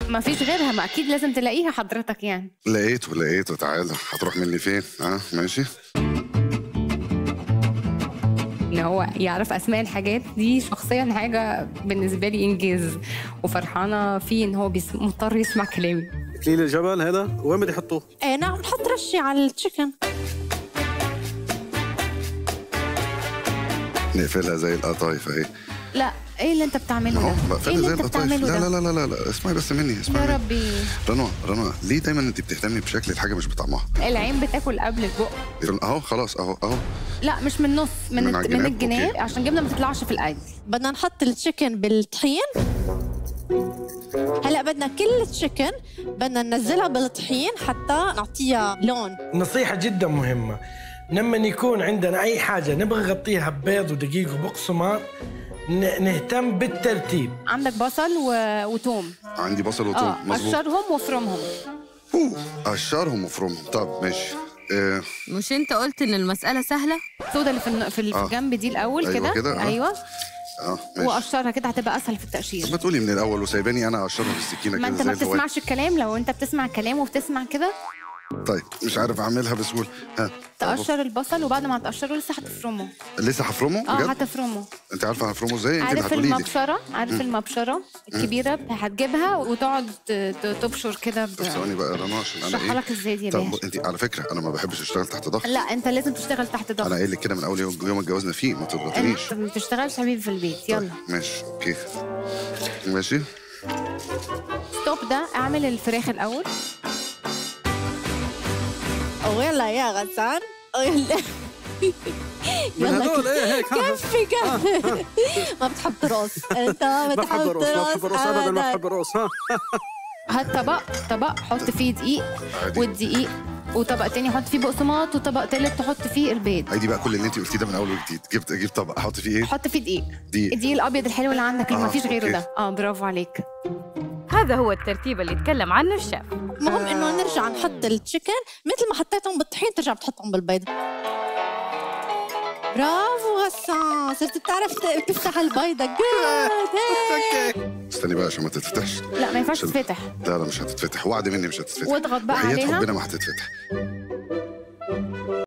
ما فيش غيرها ما اكيد لازم تلاقيها حضرتك يعني لقيته لقيته تعالى هتروح مني فين اه ماشي ان هو يعرف اسماء الحاجات دي شخصيا حاجه بالنسبه لي انجاز وفرحانه فيه ان هو بيس- مضطر يسمع كلامي اكليل الجبل هذا وين بدي احطه؟ ايه نعم نحط رشة على التشيكن نقفلها زي القطايف اهي لا ايه اللي انت بتعمله ما هو ده؟ ايه بقفلها اللي زي انت القطايف بتعمله لا ده؟ لا لا لا لا اسمعي بس مني اسمعي يا مني. ربي رنوع رنوع ليه دايما انت بتهتمي بشكل الحاجه مش بطعمها العين بتاكل قبل البق اهو خلاص اهو اهو لا مش من النص من من الت- على من الجناب؟ الجناب أوكي. عشان الجبنه ما تطلعش في الايد بدنا نحط التشيكن بالطحين هلا بدنا كل التشيكن بدنا ننزلها بالطحين حتى نعطيها لون نصيحة جدا مهمة لما يكون عندنا أي حاجة نبغى نغطيها ببيض ودقيق وبقسماط ن- نهتم بالترتيب عندك بصل و... وتوم عندي بصل وثوم اه مظبوط قشرهم وافرمهم أوه، قشرهم وفرمهم طب ماشي آه مش انت قلت ان المسألة سهلة؟ السودا اللي في الن- في آه. الجنب دي الاول أيوة كده كده، آه. ايوه اه ماشي وقشرها كده هتبقى اسهل في طب التقشير ما تقولي من الاول وسايباني انا اقشرهم بالسكينه ما كده انت ما زي الفواكه. بتسمعش الكلام لو انت بتسمع الكلام وبتسمع كده طيب مش عارف اعملها بسهوله ها تقشر البصل وبعد ما تقشره لسه هتفرمه لسه هفرمه اه بجد هتفرمه انت عارفه هفرمه ازاي يمكن عارف هتقولي لي المبشره عارف المبشره الكبيره هتجيبها وتقعد ت- ت- تبشر كده ب- طب ثواني بقى يا رنا عشان انا اشرحها ايه لك ازاي دي يا طب باشا انت على فكره انا ما بحبش اشتغل تحت ضغط لا انت لازم تشتغل تحت ضغط انا قايل لك كده من اول يوم يوم اتجوزنا فيه ما تضغطنيش انت ما بتشتغلش حبيبي في البيت يلا طيب ماشي اوكي ماشي ستوب ده اعمل الفراخ الاول ويلا يا غسان ويلا من يلا هدول ايه هيك ها كفي كفي ما بتحب ترقص انت ما ما بتحب بحب الرقص ما بحب ترقص الرقص ابدا ما أبداً. بحب الرقص ها هات طبق طبق حط فيه دقيق عادي والدقيق وطبق تاني حط فيه بقسماط وطبق تالت تحط فيه البيض عادي بقى كل اللي انت قلتيه ده من اول وجديد جبت اجيب طبق احط فيه ايه حط فيه دقيق دقيق الدقيق الابيض الحلو اللي عندك اللي آه، ما فيش غيره أوكي. ده اه برافو عليك هذا هو الترتيب اللي اتكلم عنه الشيف المهم انه نرجع نحط التشيكن مثل ما حطيتهم بالطحين ترجع بتحطهم بالبيض برافو غسان صرت بتعرف ت- تفتح البيضة جود استني بقى عشان ما تتفتحش لا ما ينفعش عشان- تتفتح لا لا مش هتتفتح وعد مني مش هتتفتح واضغط بقى وحياة عليها ربنا ما هتتفتح